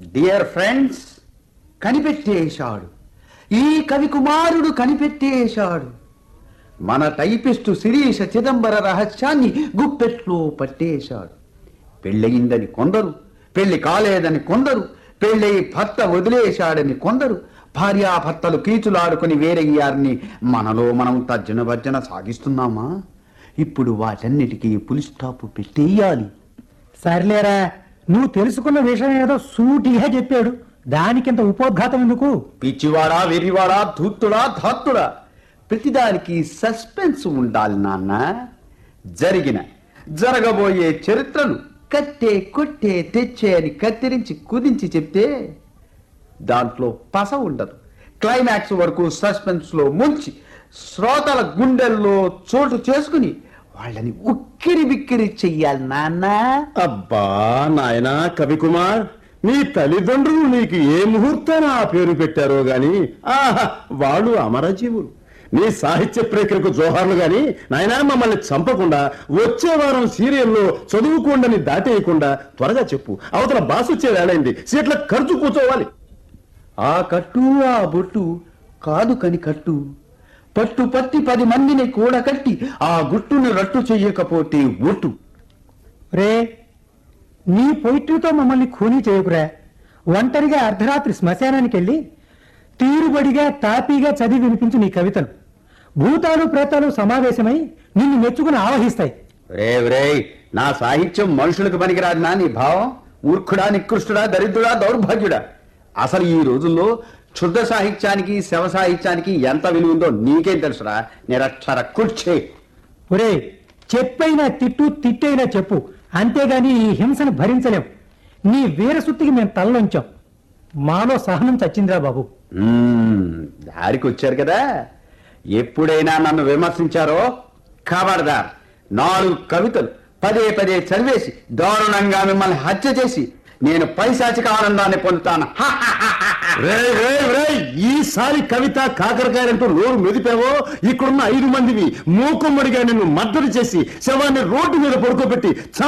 Dear friends కనిపెట్టేశాడు ఈ కవి కుమారుడు కనిపెట్టేశాడు మన టైపిస్టు శిరీష చిదంబర రహస్యాన్ని గుప్పెట్లో పట్టేశాడు పెళ్ళయిందని కొందరు పెళ్లి కాలేదని కొందరు పెళ్ళయి భర్త వదిలేశాడని కొందరు భార్యాభర్తలు కీచులాడుకుని వేరయ్యారని మనలో మనం తర్జన భర్జన సాగిస్తున్నామా ఇప్పుడు వాటన్నిటికీ పులి స్టాప్ పెట్టేయాలి సర్లేరా నువ్వు తెలుసుకున్న విషయం ఏదో సూటిగా చెప్పాడు దానికింత ఉపోద్ఘాతం ఎందుకు పిచ్చివాడా వెర్రివాడా ధూర్తుడా ధాత్తుడా ప్రతిదానికి సస్పెన్స్ ఉండాలి నాన్న జరిగిన జరగబోయే చరిత్రను కట్టే కొట్టే తెచ్చే అని కత్తిరించి కుదించి చెప్తే దాంట్లో పస ఉండదు క్లైమాక్స్ వరకు సస్పెన్స్ లో ముంచి శ్రోతల గుండెల్లో చోటు చేసుకుని వాళ్ళని ఉక్కిరి బిక్కిరి చెయ్యాలి నాన్న అబ్బా నాయనా కవికుమార్ నీ తల్లిదండ్రులు నీకు ఏ ముహూర్తాన ఆ పేరు పెట్టారో గాని ఆహా వాళ్ళు అమరజీవులు నీ సాహిత్య ప్రేక్షకు జోహార్లు గాని నాయనా మమ్మల్ని చంపకుండా వచ్చే వారం సీరియల్లో చదువుకోండని దాటేయకుండా త్వరగా చెప్పు అవతల బాస్ వచ్చే వేళైంది సీట్ల ఖర్చు కూర్చోవాలి ఆ కట్టు ఆ బొట్టు కాదు కని కట్టు పట్టు పట్టి పది మందిని కూడకట్టి ఆ గుట్టును రట్టు చెయ్యకపోతే ఒట్టు రే నీ పొయిట్రీతో మమ్మల్ని ఖూనీ చేయకురా ఒంటరిగా అర్ధరాత్రి శ్మశానానికి వెళ్ళి తీరుబడిగా తాపీగా చదివి వినిపించు నీ కవితలు భూతాలు ప్రేతాలు సమావేశమై నిన్ను మెచ్చుకుని ఆవహిస్తాయి రే రే నా సాహిత్యం మనుషులకు పనికిరాదు నా నీ భావం మూర్ఖుడా నికృష్టుడా దరిద్రుడా దౌర్భాగ్యుడా అసలు ఈ రోజుల్లో క్షుద్ర సాహిత్యానికి శవ సాహిత్యానికి ఎంత విలువ ఉందో నీకేం తెలుసురా నిరక్షర కుర్చే ఒరే చెప్పైనా తిట్టు తిట్టైనా చెప్పు అంతేగాని ఈ హింసను భరించలేం నీ వీరసుత్తికి మేము తలలోంచాం మాలో సహనం చచ్చిందిరా బాబు మ్మ్, దారికి వచ్చారు కదా ఎప్పుడైనా నన్ను విమర్శించారో ఖబర్దార్ నాలుగు కవితలు పదే పదే చదివేసి దారుణంగా మిమ్మల్ని హత్య చేసి నేను పైశాచిక ఆనందాన్ని పొందుతాను హా, హా, హా, హా. రేయ్, రేయ్, రేయ్, ఈసారి కవిత కాకరకాయలంటూ నోరు మెదిపావో ఇక్కడున్న ఐదు మందివి మూకుమ్మడిగా నిన్ను మద్దతు చేసి శవాన్ని రోడ్డు మీద పడుకోబెట్టి